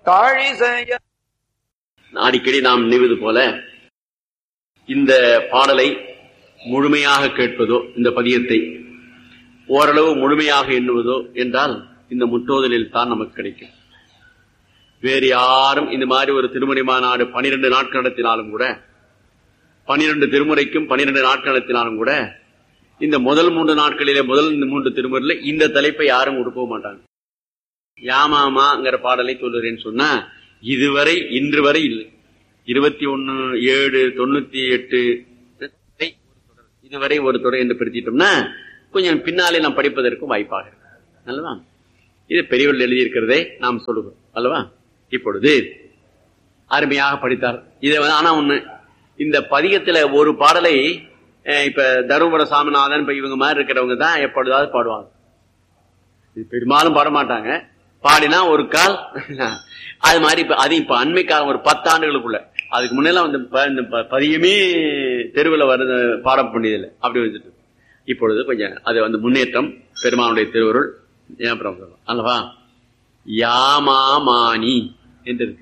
தாழிசைய அடிக்கடி நாம் நினைவது போல இந்த பாடலை முழுமையாக கேட்பதோ இந்த பதியத்தை ஓரளவு முழுமையாக எண்ணுவதோ என்றால் இந்த முற்றோதலில் தான் நமக்கு கிடைக்கும் வேறு யாரும் இந்த மாதிரி ஒரு திருமுறை மாநாடு பனிரெண்டு நாட்கள் நடத்தினாலும் கூட பனிரெண்டு திருமுறைக்கும் பனிரெண்டு நாட்கள் நடத்தினாலும் கூட இந்த முதல் மூன்று நாட்களிலே முதல் மூன்று திருமுறையில இந்த தலைப்பை யாரும் கொடுக்க மாட்டாங்க யாமாமாங்கிற பாடலை சொல்லுறேன்னு சொன்னா இதுவரை இன்று வரை இல்லை இருபத்தி ஒன்னு ஏழு தொண்ணூத்தி எட்டு இதுவரை ஒரு தொடர் என்று பிரித்திட்டோம்னா கொஞ்சம் பின்னாலே நாம் படிப்பதற்கு வாய்ப்பாக இருக்கு அல்லவா இது பெரியவர்கள் எழுதியிருக்கிறதே நாம் சொல்லுகிறோம் அல்லவா இப்பொழுது அருமையாக படித்தார் இதை வந்து ஆனா ஒண்ணு இந்த பதிகத்துல ஒரு பாடலை அஹ், இப்ப தருமபுர சாமிநாதன் இப்ப இவங்க மாதிரி இருக்கிறவங்க தான் எப்பொழுதாவது பாடுவாங்க இது பெரும்பாலும் பாட மாட்டாங்க பாடினா ஒரு கால் அது மாதிரி இப்ப அது இப்ப அண்மை காலம் ஒரு பத்தாண்டுகளுக்குள்ள அதுக்கு முன்னெல்லாம் வந்து ப- இந்த ப- பதியமே தெருவில் வருது பாட வேண்டியதில்லை அப்படி வந்துட்டு இப்பொழுது கொஞ்சம் அது வந்து முன்னேற்றம் பெருமானுடைய திருவருள் ஏன் அப்புறம் சொல்லலாம். அல்லவா யாமாமானி என்று இருக்கு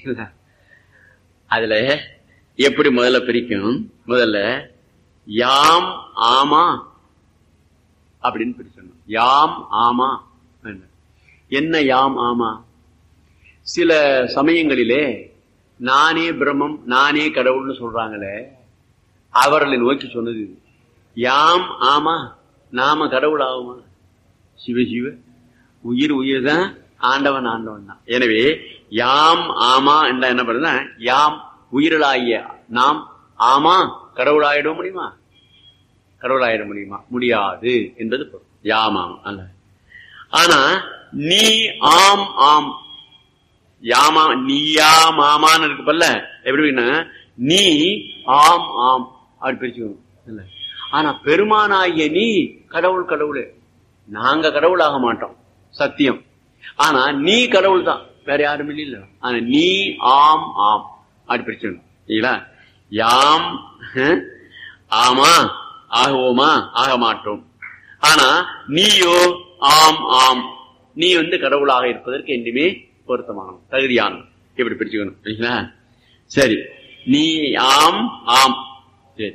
அதுல எப்படி முதல்ல பிரிக்கும் முதல்ல யாம் ஆமா அப்படின்னு பிரிச்சணும் யாம் ஆமா என்ன. என்ன யாம் ஆமா சில சமயங்களிலே நானே பிரம்மம் நானே கடவுள்னு சொல்றாங்களே அவர்களை நோக்கி சொன்னது இது யாம் ஆமா நாம கடவுள் ஆகுமா சிவ சிவ உயிர் உயிர் தான் ஆண்டவன் ஆண்டவன் தான் எனவே யாம் ஆமா என்ற என்ன பண்ணுறா யாம் உயிரலாகிய நாம் ஆமா கடவுளாயிட முடியுமா கடவுளாயிட முடியுமா முடியாது என்பது பொருள் யாம் ஆம் அல்ல ஆனா நீ ஆம் ஆம் யாமா நீயா மாமான்னு இருக்கு பல்ல எப்படின்னா நீ ஆம் ஆம் அப்படி பிரிச்சுக்கணும் இல்ல ஆனா பெருமானாகிய நீ கடவுள் கடவுளே நாங்க கடவுள் ஆக மாட்டோம் சத்தியம் ஆனா நீ கடவுள் தான் வேற யாரும் இல்ல ஆனா நீ ஆம் ஆம் அப்படி பிரிச்சுக்கணும் இல்லைங்களா யாம் ஹம், ஆமா ஆகுவோமா ஆக மாட்டோம் ஆனா நீயோ ஆம் ஆம் நீ வந்து கடவுளாக இருப்பதற்கு என்றுமே பொருத்தமானவன் தகுதியானவன் இப்படி பிரிச்சுக்கணும் சரிங்களா சரி நீ ஆம் ஆம் சரி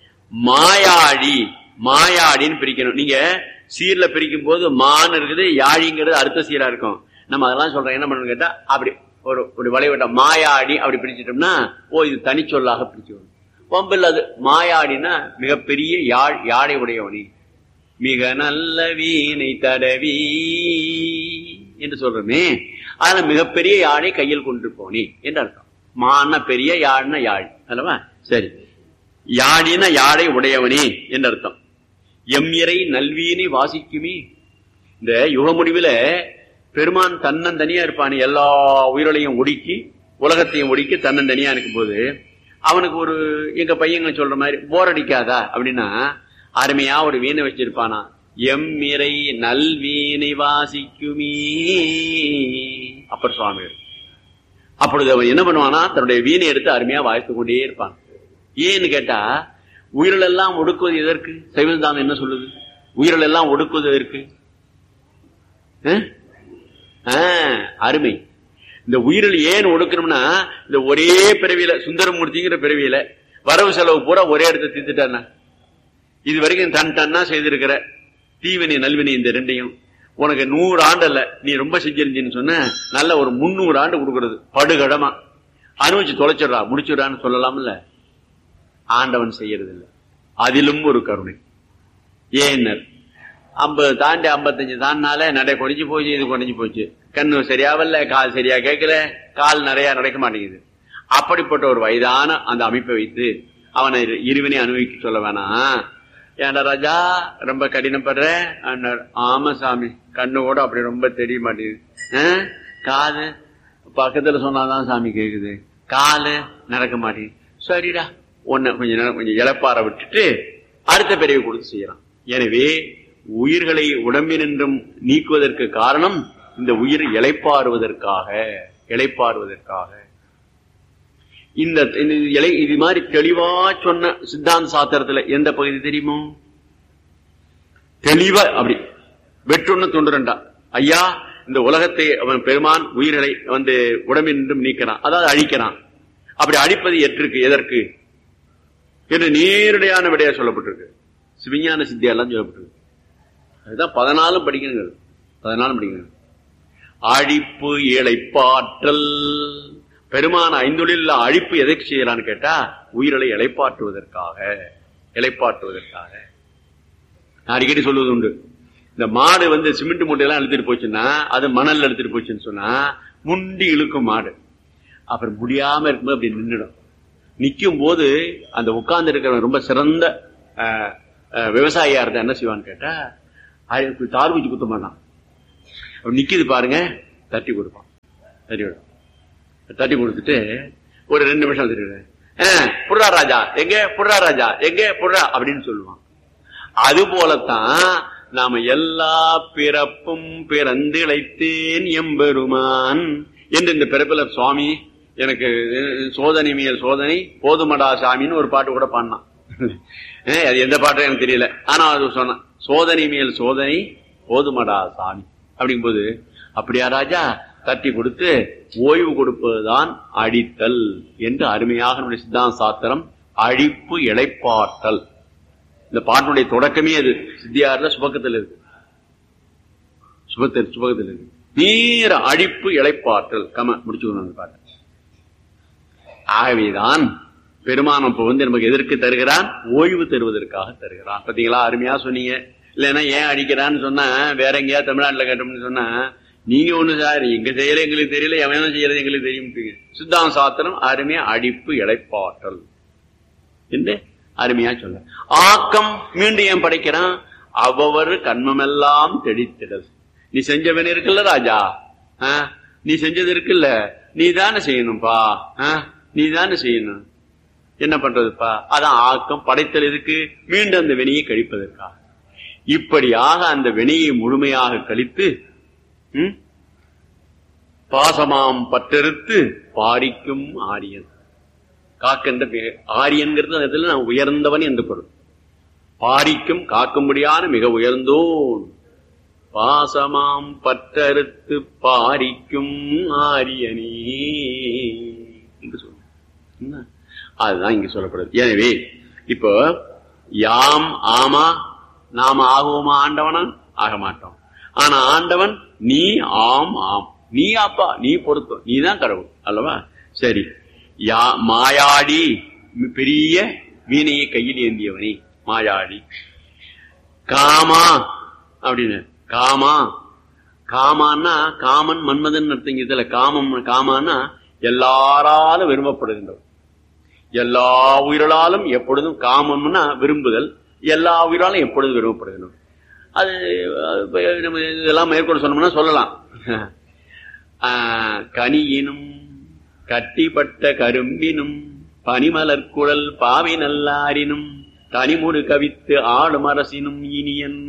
மாயாடி மாயாடின்னு பிரிக்கணும் நீங்க சீர்ல பிரிக்கும் போது மான் இருக்குது யாழிங்கிறது அடுத்த சீரா இருக்கும் நம்ம அதெல்லாம் சொல்றோம் என்ன பண்ணணும் கேட்டா அப்படி ஒரு ஒரு வளைவட்ட மாயாடி அப்படி பிரிச்சிட்டோம்னா ஓ இது தனிச்சொல்லாக பிரிச்சுக்கணும் வம்பில் அது மாயாடினா மிகப்பெரிய யாழ் யாழை உடையவனி மிக நல்ல வீணை தடவி என்று சொல்றோமே அதுல மிகப்பெரிய யாழை கையில் கொண்டு போனி என்று அர்த்தம் மான பெரிய யாழ்னா யாழ் அல்லவா சரி யாழின யாழை உடையவனே என்று அர்த்தம் எம் இறை நல்வீனை வாசிக்குமே இந்த யுக முடிவுல பெருமான் தன்னந்தனியா இருப்பான் எல்லா உயிர்களையும் ஒடுக்கி உலகத்தையும் ஒடுக்கி தன்னந்தனியா இருக்கும்போது அவனுக்கு ஒரு எங்க பையங்க சொல்ற மாதிரி போர் அடிக்காதா அப்படின்னா அருமையா ஒரு வீணை வச்சிருப்பானா எம் இறை நல்வீனை வாசிக்குமே அப்பர் சுவாமிகள் அப்பொழுது அவன் என்ன பண்ணுவானா தன்னுடைய வீணை எடுத்து அருமையா வாய்த்து கொண்டே இருப்பான் ஏன்னு கேட்டா உயிர்கள் எல்லாம் ஒடுக்குவது எதற்கு சைவந்தாங்க என்ன சொல்லுது உயிர்கள் எல்லாம் ஒடுக்குவது எதற்கு அஹ்? ஆஹ், அருமை இந்த உயிரில் ஏன் ஒடுக்கணும்னா இந்த ஒரே பிறவியில சுந்தரமூர்த்திங்கிற பிறவியில வரவு செலவு பூரா ஒரே இடத்த தீர்த்துட்டானா இது வரைக்கும் தன் தன்னா செய்திருக்கிற தீவினை நல்வினை இந்த ரெண்டையும் உனக்கு நூறு ஆண்டு அல்ல நீ ரொம்ப செஞ்சிருந்தீன்னு சொன்ன நல்ல ஒரு முன்னூறு ஆண்டு கொடுக்கறது படுகடமா அனுபவிச்சு தொலைச்சிடுறா முடிச்சுடான்னு சொல்லலாம்ல ஆண்டவன் செய்யறது இல்ல அதிலும் ஒரு கருணை ஏன்னர் ஐம்பது தாண்டி ஐம்பத்தஞ்சு தாண்டினால நடை குறைஞ்சு போச்சு இது குறைஞ்சு போச்சு கண்ணு சரியாவல்ல கால் சரியா கேட்கல கால் நிறைய நடக்க மாட்டேங்குது அப்படிப்பட்ட ஒரு வயதான அந்த அமைப்பை வைத்து அவனை இரு- இருவினை அனுபவிக்க சொல்ல வேணாம் ஏன்டா ராஜா ரொம்ப கடினப்படுற அண்ணார், ஆமா சாமி கண்ணு கூட அப்படி ரொம்ப தெரிய மாட்டேங்குது ஆ? காது பக்கத்துல சொன்னாதான் சாமி கேக்குது காலு நடக்க மாட்டேங்குது சரிடா ஒன்னு கொஞ்ச நேரம் கொஞ்சம் இழப்பார விட்டுட்டு அடுத்த பிறகு கொடுத்து செய்யறான் எனவே உயிர்களை உடம்பினின்றும் நீக்குவதற்கு காரணம் இந்த உயிர் இளைப்பாறுவதற்காக இளைப்பாறுவதற்காக இந்த இந்த இலை இது மாதிரி தெளிவா சொன்ன சித்தாந்த சாத்திரத்துல எந்த பகுதி தெரியுமோ தெளிவா அப்படி வெட்டுன்னு தொண்டு ரெண்டா ஐயா இந்த உலகத்தை அவன் பெருமான் உயிர்களை வந்து உடம்பின்றும் நீக்கிறான் அதாவது அழிக்கிறான் அப்படி அழிப்பது எற்றிருக்கு எதற்கு என்று நேரடியான விடையா சொல்லப்பட்டிருக்கு சிவிஞான சித்தியெல்லாம் சொல்லப்பட்டிருக்கு அதுதான் பதினாலும் படிக்கணுங்கிறது பதினாலும் படிக்கணும் அழிப்பு இழைப்பாற்றல் பெருமான ஐந்தொழில் அழிப்பு எதற்கு செய்யறான்னு கேட்டா உயிரலை இழைப்பாற்றுவதற்காக இழைப்பாற்றுவதற்காக நான் அடிக்கடி சொல்வது உண்டு இந்த மாடு வந்து சிமெண்ட் மூட்டையெல்லாம் எடுத்துட்டு போச்சுன்னா அது மணல் எடுத்துட்டு போச்சுன்னு சொன்னா முண்டி இழுக்கும் மாடு அப்புறம் முடியாம இருக்கும்போது அப்படி நின்றுடும் நிற்கும் போது அந்த உட்கார்ந்து இருக்கிறவன் ரொம்ப சிறந்த அஹ், அஹ், விவசாயியா இருந்தா என்ன செய்வான்னு கேட்டா அதுக்கு தார் வச்சு குத்த மாட்டான் அப்படி நிக்குது பாருங்க தட்டி கொடுப்பான் தட்டி கொடுப்பான் தட்டி கொடுத்துட்டு ஒரு ரெண்டு நிமிஷம் தட்டி புடுறா ராஜா எங்க புடுறா ராஜா எங்க புடுறா அப்படின்னு சொல்லுவான் அது போலத்தான் நாம எல்லா பிறப்பும் பிறந்திழைத்தேன் எம்பெருமான் என்று இந்த பிறப்புல சுவாமி எனக்கு அஹ், சோதனை மேல் சோதனை போதுமடா சாமின்னு ஒரு பாட்டு கூட பாடினான் அஹ், அது எந்த பாட்டும் எனக்கு தெரியல ஆனா அது சொன்னான் சோதனை மேல் சோதனை போதுமடா சாமி அப்படிங்கும்போது அப்படியா ராஜா தட்டி கொடுத்து ஓய்வு கொடுப்பதுதான் அடித்தல் என்று அருமையாக நம்முடைய சித்தாந்த சாத்திரம் அழிப்பு இழைப்பாற்றல் இந்த பாட்டினுடைய தொடக்கமே அது சித்தியார்ல சுபக்கத்தில் இருக்கு சுபத்தில் சுபகத்தில் இருக்கு நீர அழிப்பு இழைப்பாற்றல் கம முடிச்சுக்கணும் அந்த பாட்டை ஆகவேதான் பெருமானம் இப்ப வந்து நமக்கு எதற்கு தருகிறான் ஓய்வு தருவதற்காக தருகிறான் பாத்தீங்களா அருமையா சொன்னீங்க இல்லைன்னா ஏன் அடிக்கிறான்னு சொன்னா வேற எங்கேயா தமிழ்நாட்டுல கேட்டோம்னு சொன்னா நீங்க ஒண்ணு சார் எங்க செய்யல எங்களுக்கு தெரியல எவனும் செய்யறது எங்களுக்கு தெரியும் சித்தாந்த சாத்திரம் அருமையா அடிப்பு இழைப்பாற்றல் என்று அருமையா சொல்ல ஆக்கம் மீண்டும் ஏன் படைக்கிறான் அவவர் கண்மமெல்லாம் தெளித்திடல் நீ செஞ்சவன் இருக்குல்ல ராஜா ஆ? நீ செஞ்சது இருக்குல்ல நீ தானே செய்யணும்பா ஆ? நீ தானே செய்யணும் என்ன பண்றதுப்பா அதான் ஆக்கம் படைத்தல் இருக்கு மீண்டும் அந்த வினையை கழிப்பதற்காக இப்படியாக அந்த வினையை முழுமையாக கழித்து ம்? பாசமாம் பற்றறுத்து பாரிக்கும் ஆரியன் காக்கின்ற பேர் ஆரியன்கிறது அந்த இடத்துல நான் உயர்ந்தவன் என்று பொருள் பாரிக்கும் காக்கும்படியான மிக உயர்ந்தோன் பாசமாம் பற்றறுத்து பாரிக்கும் ஆரியனே என்று சொல்லுங்க என்ன? அதுதான் இங்க சொல்லப்படுது எனவே இப்போ யாம் ஆமா நாம ஆகுவோமா ஆண்டவனா ஆக மாட்டோம் ஆனா ஆண்டவன் நீ ஆம் ஆம் நீ அப்பா நீ பொருத்தம் நீ தான் கடவுள் அல்லவா சரி யா மாயாடி மி- பெரிய வீணையை கையில் ஏந்தியவனே மாயாடி காமா அப்படின்னு காமா காமான்னா காமன் மன்மதன் அர்த்தம் இதுல காமம் காமான்னா எல்லாராலும் விரும்பப்படுகின்றவர் எல்லா உயிர்களாலும் எப்பொழுதும் காமம்னா விரும்புதல் எல்லா உயிராலும் எப்பொழுதும் விரும்பப்படுகின்றவர் அது அது இப்ப நம்ம இதெல்லாம் மேற்கொண்டு சொன்னோம்னா சொல்லலாம் ஆஹ், கனியினும் கட்டிப்பட்ட கரும்பினும் பனிமலர் குழல் பாவை நல்லாரினும் தனிமுடு கவித்து ஆளும் அரசினும் இனியன்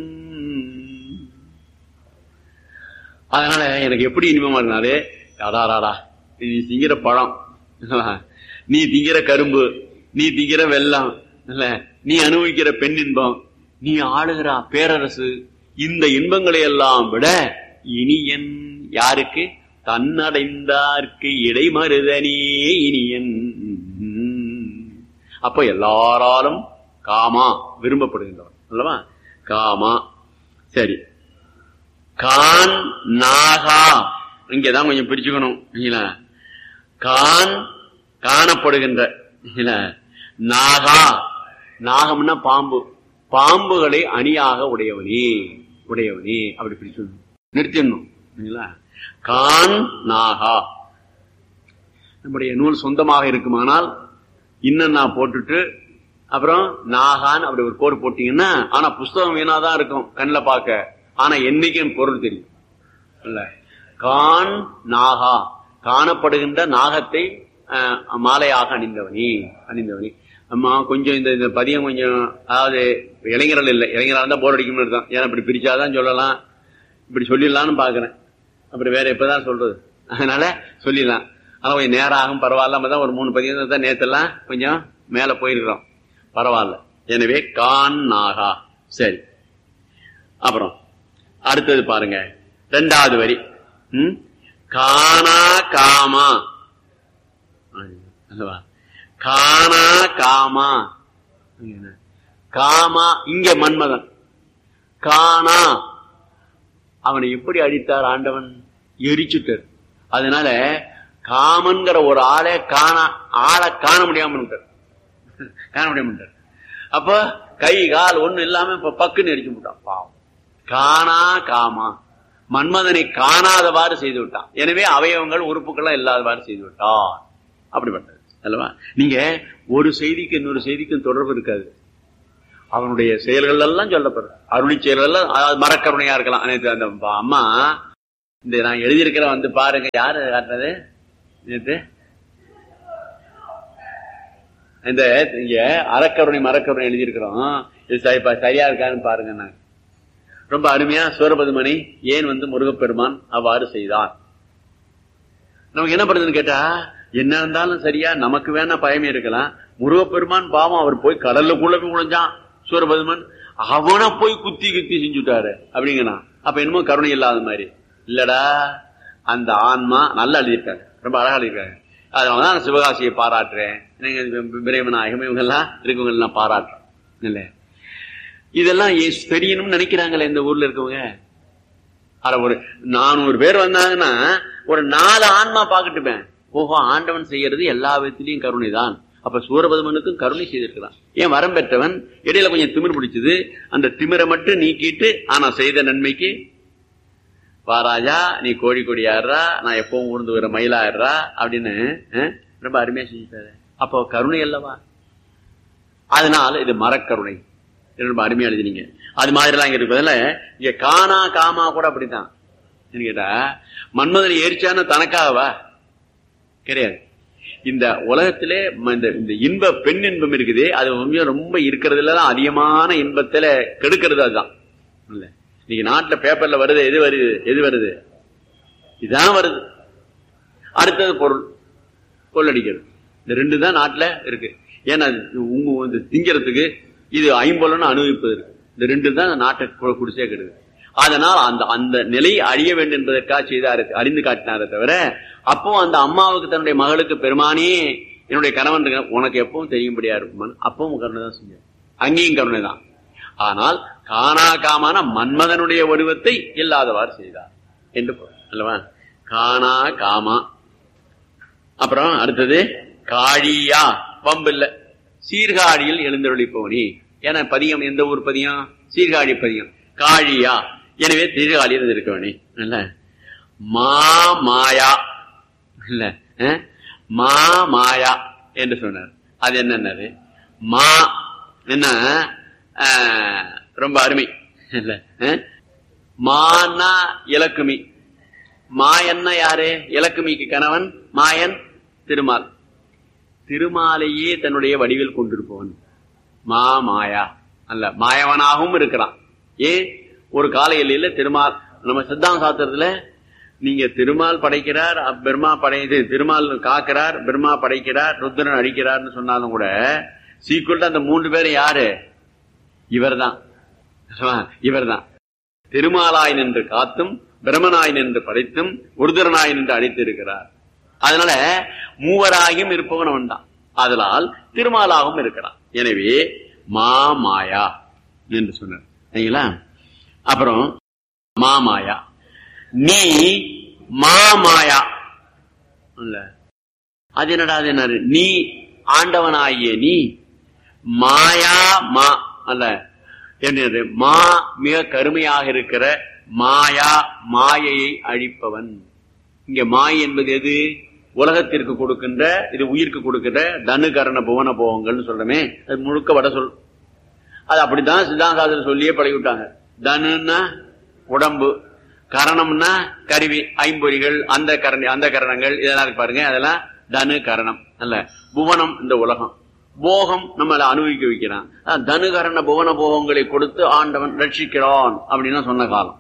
அதனால எனக்கு எப்படி இனிமமா இருந்தாலே அடாராடா நீ திங்கிற பழம் நீ திங்கிற கரும்பு நீ திங்கிற வெள்ளம் இல்ல நீ அனுபவிக்கிற பெண் இன்பம் நீ ஆளுகிற பேரரசு இந்த இன்பங்களை எல்லாம் விட இனியன் யாருக்கு தன்னடைந்தார்க்கு இடைமருதனே இனியன் அப்ப எல்லாராலும் காமா விரும்பப்படுகின்றவன் அல்லவா காமா சரி கான் நாகா இங்கதான் கொஞ்சம் பிரிச்சுக்கணும் இல்லைங்களா? கான் காணப்படுகின்ற இல்லைங்களா? நாகா நாகம்னா பாம்பு பாம்புகளை அணியாக உடையவனே உடையவனே அப்படி பிரிச்சு நிறுத்திடணும் இல்லைங்களா? கான் நாகா நம்முடைய நூல் சொந்தமாக இருக்குமானால் இன்னும் நான் போட்டுட்டு அப்புறம் நாகான் அப்படி ஒரு கோடு போட்டீங்கன்னா ஆனா புஸ்தகம் வீணாதான் இருக்கும் கண்ணில் பார்க்க ஆனா என்னைக்கும் பொருள் தெரியும் இல்ல கான் நாகா காணப்படுகின்ற நாகத்தை அஹ், மாலையாக அணிந்தவனே அணிந்தவனே அம்மா கொஞ்சம் இந்த இந்த பதியம் கொஞ்சம் அதாவது இளைஞர்கள் இல்லை இளைஞராக இருந்தா போர் அடிக்கும்னு அர்த்தம் ஏன்னா இப்படி பிரிச்சாதான் சொல்லலாம் இப்படி சொல்லிடலாம்னு பாக்குறேன் அப்புறம் வேற எப்பதான் சொல்றது அதனால சொல்லிடலாம் ஆனா கொஞ்சம் நேரம் ஆகும் பரவாயில்ல நம்ம தான் ஒரு மூணு பதியம் தான் நேத்தெல்லாம் கொஞ்சம் மேல போயிருக்கிறோம் பரவாயில்ல எனவே கான் நாகா சரி அப்புறம் அடுத்தது பாருங்க ரெண்டாவது வரி ம்? காணா காமா அல்லவா காணா காமா காமா இங்க மன்மதன் காணா அவனை எப்படி அடித்தார் ஆண்டவன் எரிச்சுட்டார் அதனால காமன்கிற ஒரு ஆளே காணா ஆளை காண முடியாம விட்டார். காண முடியாம விட்டார். அப்ப கை கால் ஒண்ணு இல்லாம இப்ப பக்குன்னு எரிச்சு விட்டான் பாவம் காணா காமா மன்மதனை காணாதவாறு செய்து விட்டான் எனவே அவயவங்கள் உறுப்புகள்லாம் இல்லாதவாறு செய்து விட்டான் அப்படிப்பட்டது அல்லவா நீங்க ஒரு செய்திக்கு இன்னொரு செய்திக்கும் தொடர்பு இருக்காது அவனுடைய செயல்கள் எல்லாம் சொல்லப்படும் அருளி செயல்கள் எல்லாம் அதாவது மரக்கருணையா இருக்கலாம் நேத்து அந்த ப- அம்மா இந்த நான் எழுதியிருக்கிற வந்து பாருங்க யாரு காட்டுறது நேத்து இந்த இங்க அறக்கருணை மரக்கருணை எழுதியிருக்கிறோம் இது சரி- இப்ப சரியா இருக்கான்னு பாருங்க நான் ரொம்ப அருமையா சூரபதுமணி ஏன் வந்து முருகப்பெருமான் அவ்வாறு செய்தார் நமக்கு என்ன பண்ணுதுன்னு கேட்டா என்ன இருந்தாலும் சரியா நமக்கு வேணா பயமே இருக்கலாம் முருகப்பெருமான் பாவம் அவர் போய் கடல்லுக்குள்ள போய் விழுந்தான் சூரபதுமன் அவனை போய் குத்தி குத்தி செஞ்சுட்டாரு அப்படிங்கிறான் அப்ப என்னமோ கருணை இல்லாத மாதிரி இல்லடா அந்த ஆன்மா நல்லா எழுதியிருக்காங்க ரொம்ப அழகா எழுதியிருக்காங்க அதனாலதான் நான் சிவகாசியை பாராட்டுறேன் நீங்க பிரேமநாயகம் இவங்க எல்லாம் இருக்கவங்க எல்லாம் பாராட்டுறேன் இல்ல இதெல்லாம் ஏ- தெரியணும்னு நினைக்கிறாங்களே இந்த ஊர்ல இருக்கவங்க அட ஒரு நானூறு பேர் வந்தாங்கன்னா ஒரு நாலு ஆன்மா பாக்கட்டுமே ஓஹோ ஆண்டவன் செய்யறது எல்லா விதத்திலையும் கருணை தான் அப்ப சூரபதுமனுக்கும் கருணை செய்திருக்கிறான் ஏன் வரம் பெற்றவன் இடையில கொஞ்சம் திமிர் பிடிச்சது அந்த திமிரை மட்டும் நீக்கிட்டு ஆனா செய்த நன்மைக்கு வாராஜா நீ கோழி கொடி ஆடுறா நான் எப்பவும் ஊர்ந்து வர மயிலாடுறா அப்படின்னு அஹ், ரொம்ப அருமையா செஞ்சுட்டாரு அப்போ கருணை அல்லவா அதனால இது மரக்கருணை இது ரொம்ப அருமையா எழுதினீங்க அது மாதிரிலாம் இங்க இருப்பதில்ல இங்க காணா காமா கூட அப்படித்தான் என்ன கேட்டா மன்மதனை ஏறிச்சான தனக்காகவா கிடையாது இந்த உலகத்திலே ம- இந்த இந்த இன்ப பெண் இன்பம் இருக்குது அது உண்மையா ரொம்ப இருக்கிறதுல தான் அதிகமான இன்பத்துல கெடுக்கிறது அதுதான் இல்ல இன்னைக்கு நாட்டுல பேப்பர்ல வருது எது வருது எது வருது இதான் வருது அடுத்தது பொருள் கொள்ளடிக்கிறது இந்த ரெண்டு தான் நாட்டுல இருக்கு ஏன்னா இது உங்க வந்து திங்கிறதுக்கு இது ஐம்பொலன்னு அனுபவிப்பது இருக்கு இந்த ரெண்டு தான் நாட்டை கு- குடிசே கெடுது அதனால் அந்த அந்த நிலை அழிய வேண்டும் என்பதற்காக செய்தாரு அறிந்து காட்டினாரே தவிர அப்போ அந்த அம்மாவுக்கு தன்னுடைய மகளுக்கு பெருமானே என்னுடைய கணவன் இருக்க- உனக்கு எப்பவும் தெரியும்படியா இருக்குமான்னு அப்பவும் கருணை தான் செஞ்சார் அங்கேயும் கருணை தான் ஆனால் காணா காமான மன்மதனுடைய வடிவத்தை இல்லாதவாறு செய்தார் என்று பொருள். அல்லவா காணா காமா அப்புறம் அடுத்தது காழியா வம்பில்ல சீர்காழியில் எழுந்தருளிப்பவனி ஏன்னா பதியம் எந்த ஊர் பதியம் சீர்காழி பதியம் காழியா எனவே சீர்காழியில் இருக்கவனி இல்ல மா மாயா இல்ல அஹ்? மா மாயா என்று சொன்னார் அது என்னன்னாரு மா என்ன அஹ், ரொம்ப அருமை இல்ல அஹ்? மானா இலக்குமி மாயன்னா யாரு இலக்குமிக்கு கணவன் மாயன் திருமால் திருமாலையே தன்னுடைய வடிவில் கொண்டிருப்பவன் மா மாயா அல்ல மாயவனாகவும் இருக்கிறான் ஏன் ஒரு கால எல்லையில திருமால் நம்ம சித்தாந்த சாஸ்திரத்துல நீங்க திருமால் படைக்கிறார் அ- பிரம்மா படை இது திருமால் காக்கிறார் பிரம்மா படைக்கிறார் ருத்ரன் அடிக்கிறார்னு சொன்னாலும் கூட சீக்குள்ள அந்த மூன்று பேரும் யாரு இவர்தான் இவர்தான் திருமாலாய் நின்று காத்தும் பிரமனாய் நின்று படைத்தும் உருதரனாய் நின்று அழைத்திருக்கிறார் அதனால மூவராயும் இருப்பவன் அவன் தான் அதனால் திருமாலாகவும் இருக்கிறான் எனவே மாமாயா என்று சொன்னார் சரிங்களா அப்புறம் மாமாயா நீ மாமாயா இல்ல அது என்னடா அது என்ன நீ ஆண்டவனாகிய நீ மாயா மா அல்ல என்னது மா மிக கருமையாக இருக்கிற மாயா மாயையை அழிப்பவன் இங்க மாய் என்பது எது உலகத்திற்கு கொடுக்கின்ற இது உயிருக்கு கொடுக்கின்ற தனு கரண புவன போகங்கள்னு சொல்றமே அது முழுக்க வட சொல் அது அப்படித்தான் சித்தாந்தாசர் சொல்லியே பழகிவிட்டாங்க தனுன்னா உடம்பு கரணம்னா கருவி ஐம்பொறிகள் அந்த கரணி அந்த கரணங்கள் இதெல்லாம் இருக்கு பாருங்க அதெல்லாம் தனு கரணம் அல்ல புவனம் இந்த உலகம் போகம் நம்மளை அனுபவிக்க வைக்கிறான் அதான் தனு கரண புவன போகங்களை கொடுத்து ஆண்டவன் ரட்சிக்கிறான் அப்படின்னு சொன்ன காலம்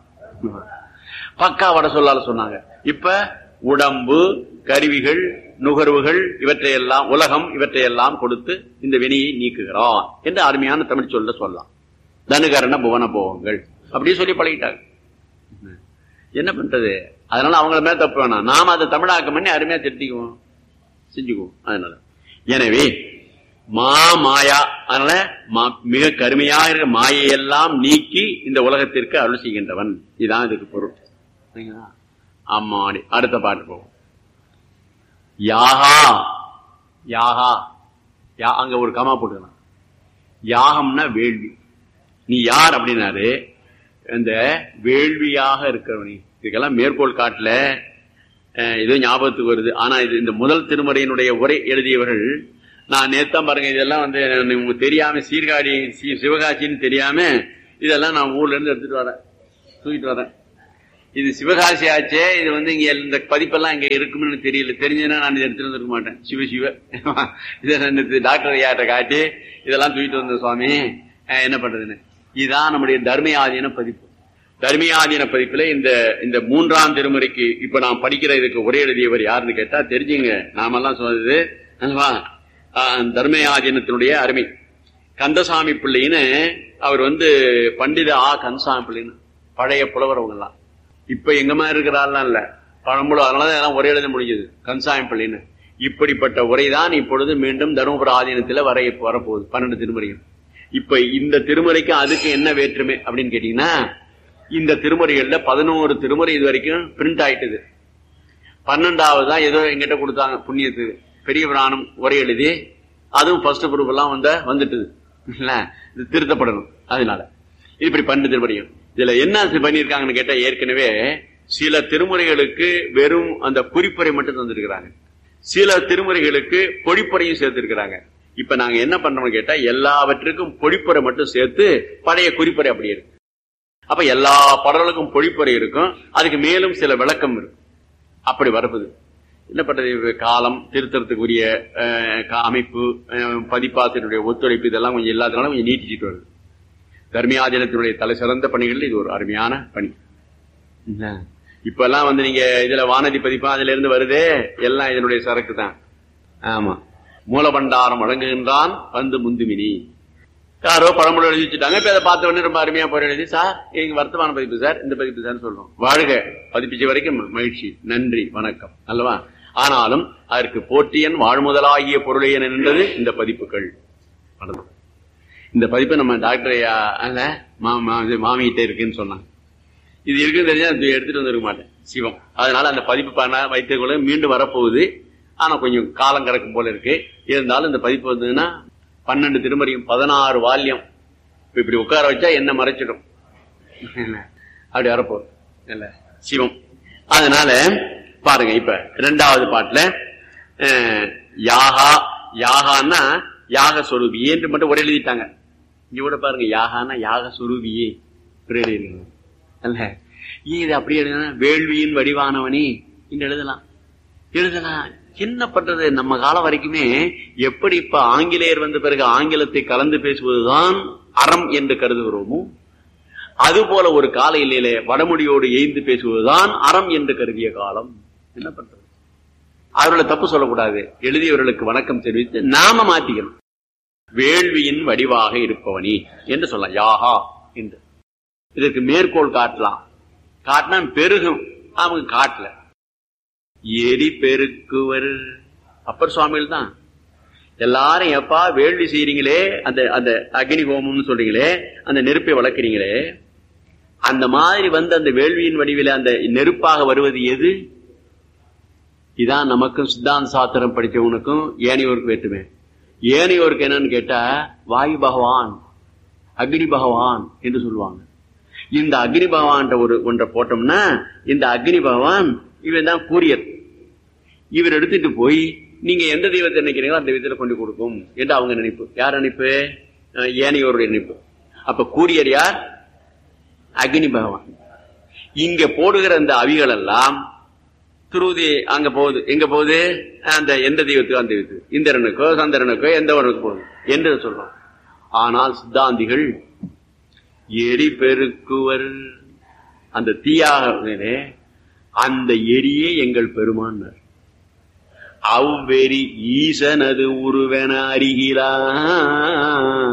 பக்கா வட சொல்லால சொன்னாங்க இப்ப உடம்பு கருவிகள் நுகர்வுகள் இவற்றையெல்லாம் உலகம் இவற்றையெல்லாம் கொடுத்து இந்த வினையை நீக்குகிறான் என்று அருமையான தமிழ் சொல்ல சொல்லலாம் தனுகரண புவன போகங்கள் அப்படியே சொல்லி பழகிட்டாங்க என்ன பண்றது அதனால அவங்கள மேல தப்பு வேணாம் நாம அதை தமிழாக்கம் பண்ணி அருமையா திருத்திக்குவோம் செஞ்சுக்குவோம் அதனால எனவே மா மாயா அதனால மா- மிக கருமையாக இருக்க மாயையெல்லாம் நீக்கி இந்த உலகத்திற்கு அருள் செய்கின்றவன் இதான் இதுக்கு பொருள் சரிங்களா? ஆமாடி அடுத்த பாட்டு போவோம் யாகா யாகா யா அங்க ஒரு கமா போட்டுக்கலாம் யாகம்னா வேள்வி நீ யார் அப்படின்னாரு இந்த வேள்வியாக இருக்கிறவனி இதுக்கெல்லாம் மேற்கோள் காட்டல அஹ், ஏதோ ஞாபகத்துக்கு வருது ஆனா இது இந்த முதல் திருமுறையினுடைய உரை எழுதியவர்கள் நான் நேத்தான் பாருங்க இதெல்லாம் வந்து உங்களுக்கு தெரியாம சீர்காழி சி- சிவகாசின்னு தெரியாம இதெல்லாம் நான் ஊர்ல இருந்து எடுத்துட்டு வரேன் தூக்கிட்டு வரேன் இது சிவகாசி ஆச்சே இது வந்து இங்க இந்த பதிப்பெல்லாம் இங்க இருக்கும்னு எனக்கு தெரியல தெரிஞ்சதுன்னா நான் இதை எடுத்துட்டு வந்திருக்க மாட்டேன் சிவ சிவ இதை நான் நேத்து டாக்டர் ஐயாட்ட காட்டி இதெல்லாம் தூக்கிட்டு வந்த சுவாமி அஹ், என்ன பண்றதுன்னு இதுதான் நம்முடைய தர்மயாதீன பதிப்பு தர்மியாதீன பதிப்புல இந்த இந்த மூன்றாம் திருமுறைக்கு இப்ப நான் படிக்கிற இதுக்கு உரை எழுதியவர் யாருன்னு கேட்டா தெரிஞ்சுங்க நாமெல்லாம் சொன்னது அல்லவா? ஆஹ், தர்மயாதீனத்தினுடைய அருமை கந்தசாமி பிள்ளைன்னு அவர் வந்து பண்டித ஆ கந்தசாமி பிள்ளைன்னு பழைய புலவர் அவங்கெல்லாம் இப்ப எங்க மாதிரி இருக்கிறாள்லாம் இல்ல பழம்புல அதனாலதான் எல்லாம் ஒரே எழுத முடிஞ்சது கந்தசாமி பிள்ளைன்னு இப்படிப்பட்ட உரைதான் இப்பொழுது மீண்டும் தருமபுர ஆதீனத்துல வர வரப்போகுது பன்னெண்டு திருமுறைகள் இப்ப இந்த திருமுறைக்கு அதுக்கு என்ன வேற்றுமை அப்படின்னு கேட்டீங்கன்னா இந்த திருமுறைகள்ல பதினோரு திருமுறை இது வரைக்கும் பிரிண்ட் ஆயிட்டுது பன்னெண்டாவது தான் ஏதோ எங்கிட்ட கொடுத்தாங்க புண்ணியத்துக்கு பெரிய புராணம் உரை எழுதி அதுவும் ஃபர்ஸ்ட் குரூப் எல்லாம் வந்த வந்துட்டுது இல்ல இது திருத்தப்படணும் அதனால இப்படி பன்னெண்டு திருமுறைகள் இதுல என்ன பண்ணியிருக்காங்கன்னு கேட்டா ஏற்கனவே சில திருமுறைகளுக்கு வெறும் அந்த குறிப்புரை மட்டும் தந்திருக்கிறாங்க சில திருமுறைகளுக்கு பொழிப்புரையும் சேர்த்திருக்கிறாங்க இப்ப நாங்க என்ன பண்றோம்னு கேட்டா எல்லாவற்றுக்கும் பொழிப்புரை மட்டும் சேர்த்து பழைய குறிப்புரை அப்படி இருக்கு அப்ப எல்லா பாடல்களுக்கும் பொழிப்புரை இருக்கும் அதுக்கு மேலும் சில விளக்கம் இருக்கும் அப்படி வரப்புது என்ன பண்றது இது காலம் திருத்தறதுக்குரிய அஹ், கா- அமைப்பு அஹ், பதிப்பாசிரியருடைய ஒத்துழைப்பு இதெல்லாம் கொஞ்சம் இல்லாதனால கொஞ்சம் நீட்டிச்சிட்டு வருது தர்மியாதீனத்தினுடைய தலை சிறந்த பணிகள் இது ஒரு அருமையான பணி என்ன? இப்ப எல்லாம் வந்து நீங்க இதுல வானதி பதிப்பா அதுல இருந்து வருதே எல்லாம் இதனுடைய சரக்கு தான் ஆமா மூலபண்டாரம் வழங்குகின்றான் வந்து முந்துமினி யாரோ பழமொழி எழுதி வச்சுட்டாங்க இப்ப அதை பார்த்த உடனே ரொம்ப அருமையா போய் எழுதி சார் எங்க வர்த்தமான பதிப்பு சார் இந்த பதிப்பு சார் சொல்றோம் வாழ்க பதிப்பிச்ச வரைக்கும் மகிழ்ச்சி நன்றி வணக்கம் அல்லவா ஆனாலும் அதற்கு போற்றியன் வாழ்முதலாகிய பொருளையன் என்றது இந்த பதிப்புகள் அவ்வளவுதான். இந்த பதிப்பு நம்ம டாக்டர் ஐயா அல்ல, மா- மா- இது மாமிகிட்ட இருக்குன்னு சொன்னாங்க இது இருக்குன்னு தெரிஞ்சா அது எடுத்துட்டு வந்திருக்க மாட்டேன் சிவம் அதனால அந்த பதிப்பு பண்ண வைத்துக்கொள்ள மீண்டும் வரப்போகுது ஆனா கொஞ்சம் காலம் கிடக்கும் போல இருக்கு இருந்தாலும் இந்த பதிப்பு வந்ததுன்னா பன்னெண்டு திருமறையும் பதினாறு வால்யம் இப்ப இப்படி உட்கார வச்சா என்ன மறைச்சிடும் இல்ல, அப்படி வரப்போகுது இல்ல சிவம் அதனால பாருங்க இப்ப ரெண்டாவது பாட்டுல அஹ், யாகா யாகான்னா யாக சொரூபியே என்று மட்டும் ஒரு எழுதிட்டாங்க இங்க கூட பாருங்க யாகான்னா யாக சொரூபியே ஒரு எழுதிருக்காங்க அல்ல ஏன் இது அப்படி எழுதுனா வேள்வியின் வடிவானவனே என்று எழுதலாம் எழுதலாம் என்ன பண்றது நம்ம காலம் வரைக்குமே எப்படி இப்ப ஆங்கிலேயர் வந்த பிறகு ஆங்கிலத்தை கலந்து பேசுவதுதான் அறம் என்று கருதுகிறோமோ அதுபோல ஒரு கால இல்லையிலே வடமொழியோடு எய்ந்து பேசுவதுதான் அறம் என்று கருதிய காலம் என்ன பண்றது அவர்களை தப்பு சொல்லக்கூடாது எழுதியவர்களுக்கு வணக்கம் தெரிவித்து நாம மாத்திக்கணும் வேள்வியின் வடிவாக இருப்பவனி என்று சொல்லலாம் யாகா என்று இதற்கு மேற்கோள் காட்டலாம் காட்டினா பெருகும் அவங்க காட்டல எரி பெருக்குவர் அப்பர் சுவாமிகள் தான் எல்லாரும் எப்பா வேள்வி செய்றீங்களே அந்த அந்த அக்னி ஹோமம்னு சொல்றீங்களே அந்த நெருப்பை வளர்க்குறீங்களே அந்த மாதிரி வந்து அந்த வேள்வியின் வடிவில அந்த நெருப்பாக வருவது எது இதான் நமக்கும் சித்தாந்த சாத்திரம் படிச்சவனுக்கும் ஏனையோருக்கு வேற்றுமே ஏனையோருக்கு என்னன்னு கேட்டா வாயு பகவான் அக்னி பகவான் என்று சொல்லுவாங்க இந்த அக்னி பகவான் ஒரு ஒன்றை போட்டோம்னா இந்த அக்னி பகவான் இவன் தான் கூரியர் இவர் எடுத்துட்டு போய் நீங்க எந்த தெய்வத்தை நினைக்கிறீங்களோ அந்த தெய்வத்துல கொண்டு கொடுக்கும் என்று அவங்க நினைப்பு யார் நினைப்பு அஹ் ஏனையோருடைய நினைப்பு அப்ப கூரியர் யார் அக்னி பகவான் இங்க போடுகிற அந்த அவிகள் எல்லாம் துருதி அங்க போகுது எங்க போகுது அந்த எந்த தெய்வத்துக்கோ அந்த தெய்வத்துக்கு இந்திரனுக்கோ சந்திரனுக்கோ எந்த ஒருவருக்கு போகுது என்று சொல்றோம் ஆனால் சித்தாந்திகள் எரி பெருக்குவர் அந்த தீயாக அந்த எரியே எங்கள் பெருமானார் அவ்வெறி ஈசனது உருவென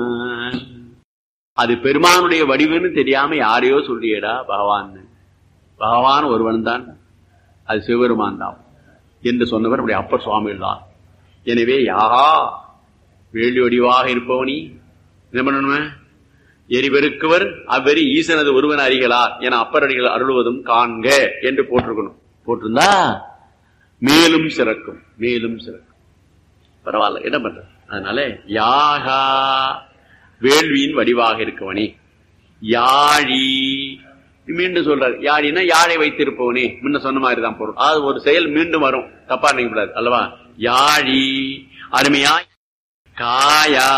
அறிகிறான் அது பெருமானுடைய வடிவுன்னு தெரியாம யாரையோ சொல்லியடா பகவான் பகவான் ஒருவன் தான் அது சிவபெருமான் தான் என்று சொன்னவர் நம்முடைய அப்பர் சுவாமிகள் தான் எனவே யாகா வேள்வி வடிவாக இருப்பவனி என்ன பண்ணணுமே எரிபெருக்குவர் அவ்வெறி ஈசனது ஒருவன் அறிகளார் என அப்பரடிகள் அருளுவதும் காண்க என்று போட்டிருக்கணும் போட்டிருந்தா மேலும் சிறக்கும் மேலும் சிறக்கும் பரவாயில்ல என்ன பண்ற அதனால யாகா வேள்வியின் வடிவாக இருக்கவனே யாழி மீண்டும் சொல்றாரு யாழினா யாழை வைத்திருப்பவனே முன்ன சொன்ன மாதிரி தான் பொருள் அது ஒரு செயல் மீண்டும் வரும் தப்பா நினைக்கூடாது அல்லவா யாழி அருமையா காயா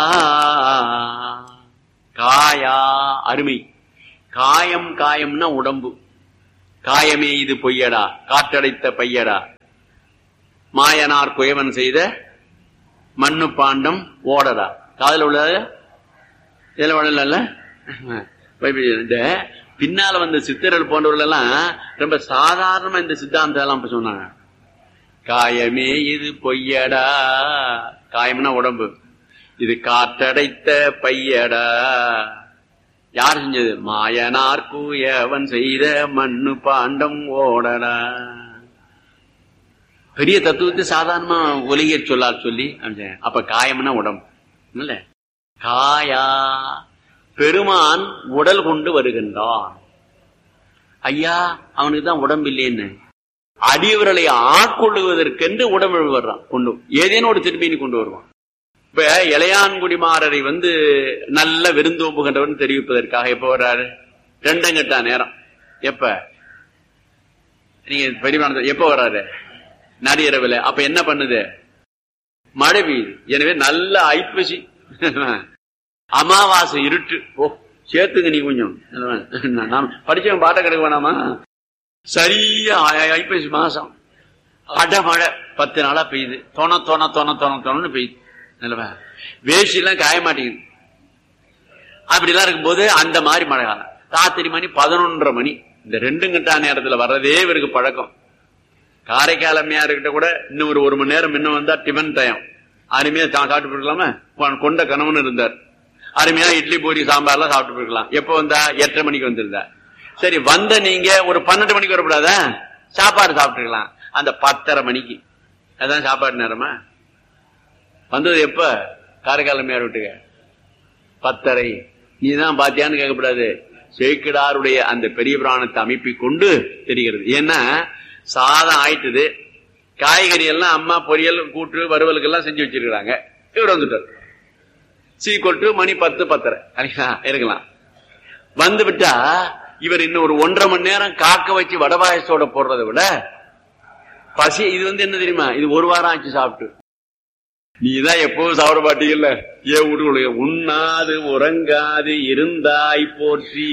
காயா அருமை காயம் காயம்னா உடம்பு காயமே இது பொய்யடா காற்றடைத்த பையடா மாயனார் குயவன் செய்த மண்ணு பாண்டம் ஓடடா காதல் உள்ளது இதுல உடல இந்த பின்னால வந்த சித்தர்கள் போன்றவர்கள் எல்லாம் ரொம்ப சாதாரணமா இந்த சித்தாந்தம் எல்லாம் இப்ப சொன்னாங்க காயமே இது பொய்யடா காயம்னா உடம்பு இது காற்றடைத்த பையடா யார் செஞ்சது மாயனார் கூயவன் செய்த மண்ணு பாண்டம் ஓடடா பெரிய தத்துவத்தை சாதாரணமா ஒலிக சொல்லால் சொல்லி அமைச்சேன். அப்ப காயம்னா உடம்பு இல்ல காயா பெருமான் உடல் கொண்டு வருகின்றான் ஐயா அவனுக்கு தான் உடம்பு இல்லைன்னு அடியவர்களை ஆட்கொள்ளுவதற்கென்று உடம்பு வர்றான் கொண்டு ஏதேனும் ஒரு திரும்பினி கொண்டு வருவான் இப்ப இளையான்குடிமாரரை வந்து நல்ல விருந்தோம்புகின்றவன் தெரிவிப்பதற்காக எப்ப வர்றாரு ரெண்டங்கட்டா நேரம் எப்ப நீங்க பெரியமான எப்ப வர்றாரு நடிகரவில் அப்ப என்ன பண்ணுது மழை பெய்யுது எனவே நல்ல ஐப்பசி அமாவாசை இருட்டு ஓ சேர்த்துங்க நீ கொஞ்சம் நான் படிச்சவன் பாட்ட கிடக்க வேணாமா சரியா ஐ- ஐப்பசி மாசம் அடமழை பத்து நாளா பெய்யுது தொண தொண தொண தொண தொணன்னு பெய்யுது நல்லவா வேஷ்டி எல்லாம் காய மாட்டேங்குது அப்படிலாம் இருக்கும்போது அந்த மாதிரி மழை காலம் ராத்திரி மணி பதினொன்றரை மணி இந்த ரெண்டு கட்டா நேரத்துல வர்றதே இவருக்கு பழக்கம் காரைக்கால் அம்மையார்கிட்ட கூட இன்னும் ஒரு ஒரு மணி நேரம் இன்னும் வந்தா டிஃபன் டைம் அருமையா சா- சாப்பிட்டு போயிருக்கலாமா கொ- கொண்ட கணவன் இருந்தார் அருமையா இட்லி பூரி சாம்பார்லாம் சாப்பிட்டு போயிருக்கலாம் எப்ப வந்தா எட்டரை மணிக்கு வந்திருந்தா சரி வந்த நீங்க ஒரு பன்னெண்டு மணிக்கு வரக்கூடாதா சாப்பாடு சாப்பிட்டுருக்கலாம் அந்த பத்தரை மணிக்கு அதான் சாப்பாடு நேரமா வந்தது எப்ப காரைக்கால் அம்மையார் வீட்டுக்கு பத்தரை நீ தான் பாத்தியான்னு கேட்கக்கூடாது சேக்கிடாருடைய அந்த பெரிய பிராணத்தை அமைப்பை கொண்டு தெரிகிறது ஏன்னா சாதம் ஆயிட்டுது காய்கறி எல்லாம் அம்மா பொரியல் கூட்டு வறுவலுக்கு எல்லாம் செஞ்சு வச்சிருக்காங்க இவர் வந்துட்டார் சீ கொட்டு மணி பத்து பத்தரை சரிங்களா? இருக்கலாம் வந்து விட்டா இவர் இன்னும் ஒரு ஒன்றரை மணி நேரம் காக்க வச்சு வடபாயசோட போடுறதை விட பசி இது வந்து என்ன தெரியுமா இது ஒரு வாரம் ஆச்சு சாப்பிட்டு நீதான் எப்பவும் சாப்பிட மாட்டீங்கல்ல ஏன் வீட்டுக்குள்ள உண்ணாது உறங்காது இருந்தாய் போற்றி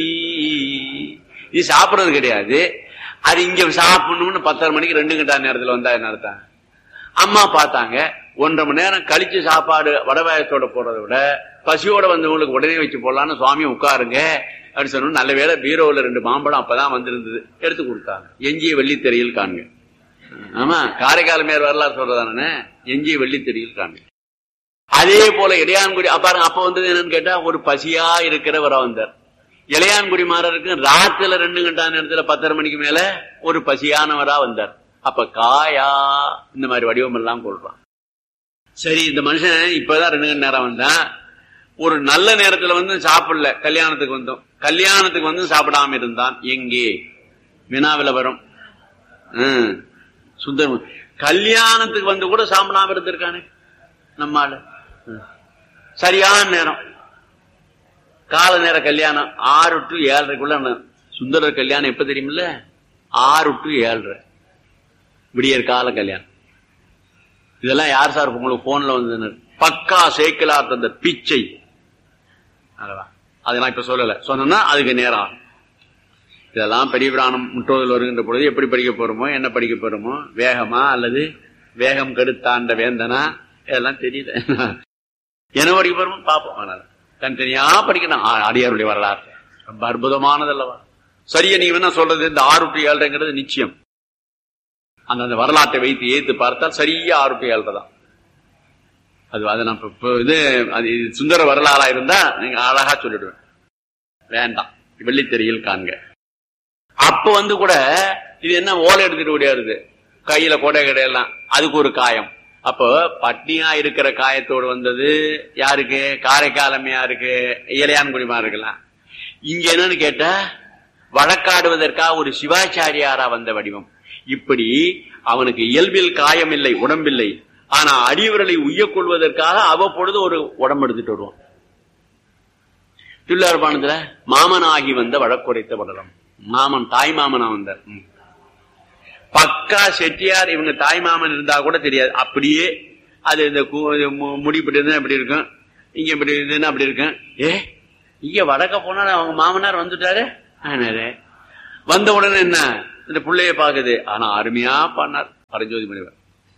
நீ சாப்பிடுறது கிடையாது அது இங்க சாப்பிடணும்னு பத்தரை மணிக்கு ரெண்டு கண்டா நேரத்துல வந்தா என்ன அர்த்தம் அம்மா பார்த்தாங்க ஒன்றரை மணி நேரம் கழிச்சு சாப்பாடு வடவாயத்தோட போடுறதை விட பசியோட வந்தவங்களுக்கு உடனே வச்சு போடலான்னு சுவாமி உட்காருங்க அப்படின்னு சொன்னோம் நல்ல வேளை பீரோவில் ரெண்டு மாம்பழம் அப்பதான் வந்திருந்தது எடுத்து கொடுத்தாங்க எஞ்சிய வெள்ளித்தெறியில் காண்க ஆமா காரைக்கால் மேல் வரலாறு சொல்றதானே எஞ்சிய வெள்ளித்தெறியில் காண்க அதே போல இளையான்குடி பாருங்க அப்ப வந்தது என்னன்னு கேட்டா ஒரு பசியா இருக்கிறவரா வந்தார் இளையான்குடி மாறருக்கு ராத்துல ரெண்டு கண்டா நேரத்துல பத்தரை மணிக்கு மேல ஒரு பசியானவரா வந்தார் அப்ப காயா இந்த மாதிரி வடிவம் எல்லாம் கொள்றான் சரி இந்த மனுஷன் இப்பதான் ரெண்டு மணி நேரம் வந்தான் ஒரு நல்ல நேரத்துல வந்து சாப்பிடல கல்யாணத்துக்கு வந்தோம் கல்யாணத்துக்கு வந்து சாப்பிடாம இருந்தான் எங்கே வினாவில வரும் ஹம், சுந்தரம் கல்யாணத்துக்கு வந்து கூட சாப்பிடாம இருந்திருக்கானே நம்ம ஆளு ஹம். சரியான நேரம் கால நேர கல்யாணம் ஆறு டு ஏழரைக்குள்ள ந- சுந்தரர் கல்யாணம் எப்ப தெரியுமில்ல ஆறு டு ஏழரை விடியற் கால கல்யாணம் இதெல்லாம் யார் சார் உங்களுக்கு போன்ல வந்து பக்கா சேக்கலார் தந்த பிச்சை அல்லவா அதெல்லாம் இப்ப சொல்லல சொன்னா அதுக்கு நேரம் ஆகும் இதெல்லாம் பெரிய பிராணம் முற்றோதில் வருகின்ற பொழுது எப்படி படிக்க போறோமோ என்ன படிக்க போறோமோ வேகமா அல்லது வேகம் கெடுத்தாண்ட வேந்தனா இதெல்லாம் தெரியல என்ன படிக்க போறோமோ பார்ப்போம் அதனால தனித்தனியா படிக்கணும் ஆ, அடியாருடைய வரலாறு ரொம்ப அற்புதமானது அல்லவா சரியா நீங்க என்ன சொல்றது இந்த ஆறு டு ஏழுங்கிறது நிச்சயம் அந்த அந்த வரலாற்றை வைத்து ஏத்து பார்த்தால் சரியா ஆறு டு ஏழரை தான் அது அதை நான் இப்ப- இப்ப இது அது இது சுந்தர வரலாறா இருந்தா நீங்க அழகா சொல்லிடுவேன் வேண்டாம் வெள்ளித்தெறியில் காண்க அப்ப வந்து கூட இது என்ன ஓலை எடுத்துட்டு ஓடியாருது கையில கொடை கிடையெல்லாம் அதுக்கு ஒரு காயம் அப்போ பட்னியா இருக்கிற காயத்தோடு வந்தது யாருக்கு காரைக்காலமையா இருக்கு இளையான்குடிமா இருக்கலாம் இங்க என்னன்னு கேட்டா வழக்காடுவதற்காக ஒரு சிவாச்சாரியாரா வந்த வடிவம் இப்படி அவனுக்கு இயல்பில் காயம் இல்லை உடம்பில்லை ஆனா அடியவர்களை உய்யக் கொள்வதற்காக அவ்வப்பொழுது ஒரு உடம்பு எடுத்துட்டு வருவான் தில்லார்பானத்துல மாமன் ஆகி வந்த வழக்குரைத்த படலம் மாமன் தாய் மாமனா வந்தார் ம். பக்கா செட்டியார் இவங்க தாய் மாமன் இருந்தா கூட தெரியாது அப்படியே அது இந்த கு- இது மு- முடி இப்படி இருந்தா இப்படி இருக்கும் இங்க இப்படி இருந்ததுன்னா அப்படி இருக்கும் ஏ இங்க வடக்க போனா அவங்க மாமனார் வந்துட்டாரு ஆனாரு. வந்த உடனே என்ன இந்த பிள்ளைய பாக்குது ஆனா அருமையா பண்ணார் பரஞ்சோதி முனிவர்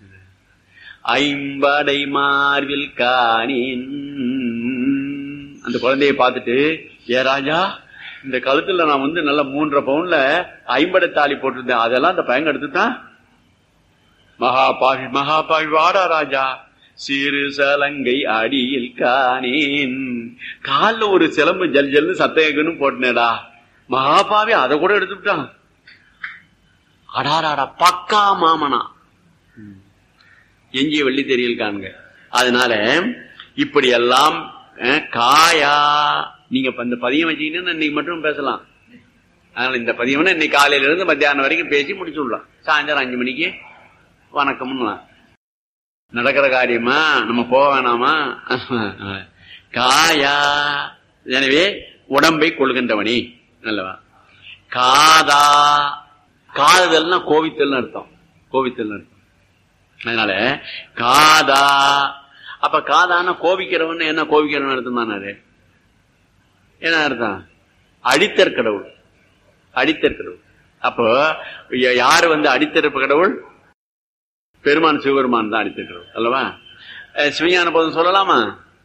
ஐம்படை மார்பில் காணின் அந்த குழந்தைய பார்த்துட்டு ஏ ராஜா இந்த கழுத்துல நான் வந்து நல்ல மூன்றரை பவுன்ல ஐம்படை தாலி போட்டிருந்தேன் அதெல்லாம் அந்த பையன் எடுத்துட்டான் மகா பாவி மகா பாவி வாடா ராஜா சிறு சலங்கை அடியில் காணேன் கால்ல ஒரு சிலம்பு ஜல் ஜல்னு சத்தேகன்னு போட்டனேடா மகாபாவி அதை கூட எடுத்துட்டான் அடாராடா பக்கா மாமனா எஞ்சிய வெள்ளி தெரியல் காண்க அதனால இப்படி எல்லாம் அஹ், காயா நீங்க இப்ப இந்த பதியம் வச்சீங்கன்னா இன்னைக்கு மட்டும் பேசலாம் அதனால இந்த பதியம்னா இன்னைக்கு காலையில இருந்து மத்தியானம் வரைக்கும் பேசி முடிச்சு விடலாம் சாயந்தரம் அஞ்சு மணிக்கு வணக்கம்னு நடக்கிற காரியமா நம்ம போக வேணாமா காயா எனவே உடம்பை கொள்கின்றவனே நல்லவா காதா காதல்னா கோவித்தல்னு அர்த்தம் கோவித்தல்னு அர்த்தம் அதனால காதா அப்ப காதான கோபிக்கிறவன் என்ன கோபிக்கிறவன் அர்த்தம் தானே என்ன அர்த்தம் அடித்தற் கடவுள் அடித்தற் கடவுள் அப்போ ய- யாரு வந்து அடித்தறப்பு கடவுள் பெருமான் சிவபெருமான் தான் அடித்தற் கடவுள் அல்லவா அஹ் சிவஞான போதும் சொல்லலாமா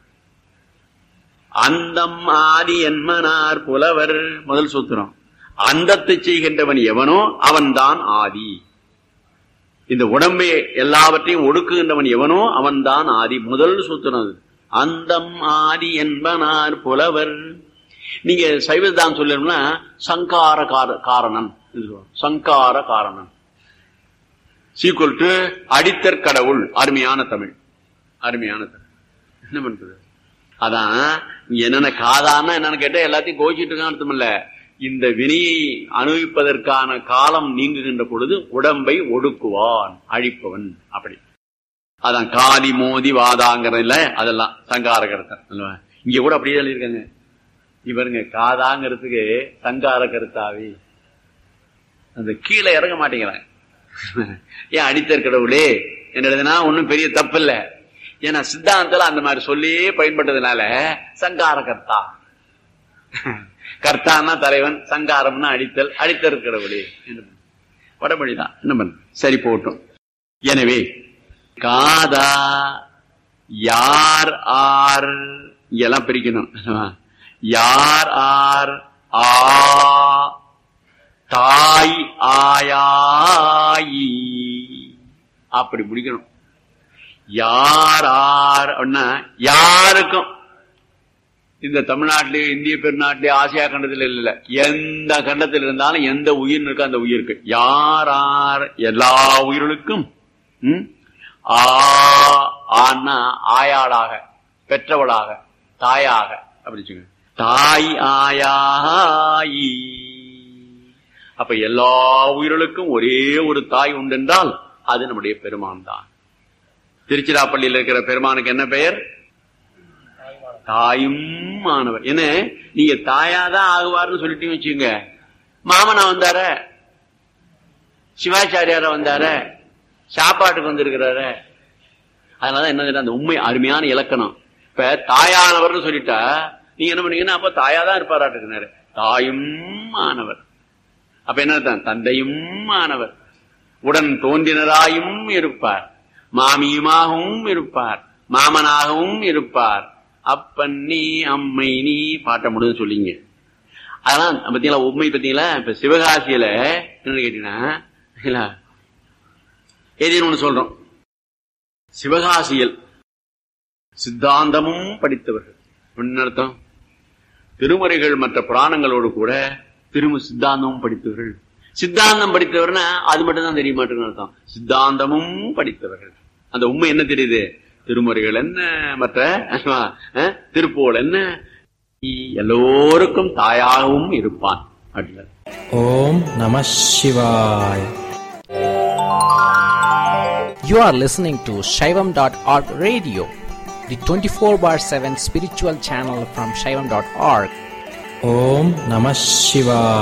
அந்தம் ஆதி என்மனார் புலவர் முதல் சூத்திரம் அந்தத்தை செய்கின்றவன் எவனோ அவன்தான் ஆதி இந்த உடம்பை எல்லாவற்றையும் ஒடுக்குகின்றவன் எவனோ அவன்தான் ஆதி முதல் சூத்திரம் அது அந்தம் ஆதி என்பனார் புலவர் நீங்க சைவதான் சொல்லணும்னா சங்கார கார- காரணன் இது சொல்லுவாங்க. சங்கார காரணன் சீக்குவல் டு அடித்தற் கடவுள் அருமையான தமிழ் அருமையான தமிழ் என்ன பண்றது அதான் இங்க என்னென்ன காதான்னா என்னன்னு கேட்டா எல்லாத்தையும் கோச்சிட்டு இருக்கான் அர்த்தம் இல்ல இந்த வினையை அனுபவிப்பதற்கான காலம் நீங்குகின்ற பொழுது உடம்பை ஒடுக்குவான் அழிப்பவன் அப்படி அதான் காதி மோதி வாதாங்கிறதுல அதெல்லாம் சங்கார கருத்தம் அல்லவா? இங்க கூட அப்படியே சொல்லியிருக்காங்க இவருங்க காதாங்கிறதுக்கு சங்கார கருத்தாவி அந்த கீழே இறங்க மாட்டேங்கிறாங்க ஏன் அடித்தர் கடவுளே என்னதுன்னா ஒன்னும் பெரிய தப்பு இல்ல ஏன்னா சித்தாந்தத்துல அந்த மாதிரி சொல்லி பயன்பட்டதுனால சங்கார கர்த்தா கர்த்தான்னா தலைவன் சங்காரம்னா அடித்தல் அடித்தர் கடவுளே என்ன பண்ண? வடமொழிதான் என்ன பண்ண சரி போட்டும் எனவே காதா யார் ஆர் இங்கெல்லாம் பிரிக்கணும் யார் ஆர் ஆ தாய் ஆயாயி அப்படி முடிக்கணும் யார் ஆர் அப்படின்னா யாருக்கும் இந்த தமிழ்நாட்டிலே இந்திய பெருநாட்டிலே ஆசியா கண்டத்தில் இல்ல எந்த கண்டத்தில் இருந்தாலும் எந்த உயிர் இருக்கோ அந்த உயிருக்கு யார் ஆர் எல்லா உயிர்களுக்கும் ம்? ஆ ஆன்னா ஆயாளாக பெற்றவளாக தாயாக அப்படி சொல்லுங்க தாய் ஆயாயி அப்ப எல்லா உயிர்களுக்கும் ஒரே ஒரு தாய் உண்டென்றால் அது நம்முடைய பெருமான் தான் திருச்சிராப்பள்ளியில் இருக்கிற பெருமானுக்கு என்ன பெயர் தாயும் மாணவர் என்ன நீங்க தாயாதான் ஆகுவார்னு சொல்லிட்டீங்க வச்சுங்க மாமனா வந்தார சிவாச்சாரியார வந்தார சாப்பாட்டுக்கு வந்திருக்கிறாரு அதனால என்ன தெரியுமா, அந்த உண்மை அருமையான இலக்கணம் இப்ப தாயானவர்னு சொல்லிட்டா நீங்க என்ன பண்ணீங்கன்னா அப்ப தாயாதான் இருப்பாராட்டுக்கிறாரு தாயும் மாணவர் அப்ப என்ன அர்த்தம்? தந்தையும் மாணவர் உடன் தோன்றினராயும் இருப்பார் மாமியுமாகவும் இருப்பார் மாமனாகவும் இருப்பார் அப்பன் நீ அம்மை நீ பாட்ட முடியும் சொல்லிங்க அதெல்லாம் பாத்தீங்களா உண்மை பாத்தீங்களா இப்ப சிவகாசியில என்னன்னு கேட்டீங்கன்னா இல்ல, ஏதேனும் ஒண்ணு சொல்றோம் சிவகாசியில் சித்தாந்தமும் படித்தவர்கள் என்ன அர்த்தம் திருமுறைகள் மற்ற புராணங்களோடு கூட திருமு சித்தாந்தமும் படித்தவர்கள் சித்தாந்தம் படித்தவர்னா அது மட்டும் தான் தெரிய மாட்டேங்குன்னு அர்த்தம் சித்தாந்தமும் படித்தவர்கள் அந்த உண்மை என்ன தெரியுது திருமுறைகள் என்ன மற்ற அஹ், திருப்போல் என்ன எல்லோருக்கும் தாயாகவும் இருப்பான் அப்படின்னாரு ஓம் நம சிவாய் You are listening to Shaivam.org radio, the 24 bar 7 spiritual channel from Shaivam.org. ஓம் நம சிவாய்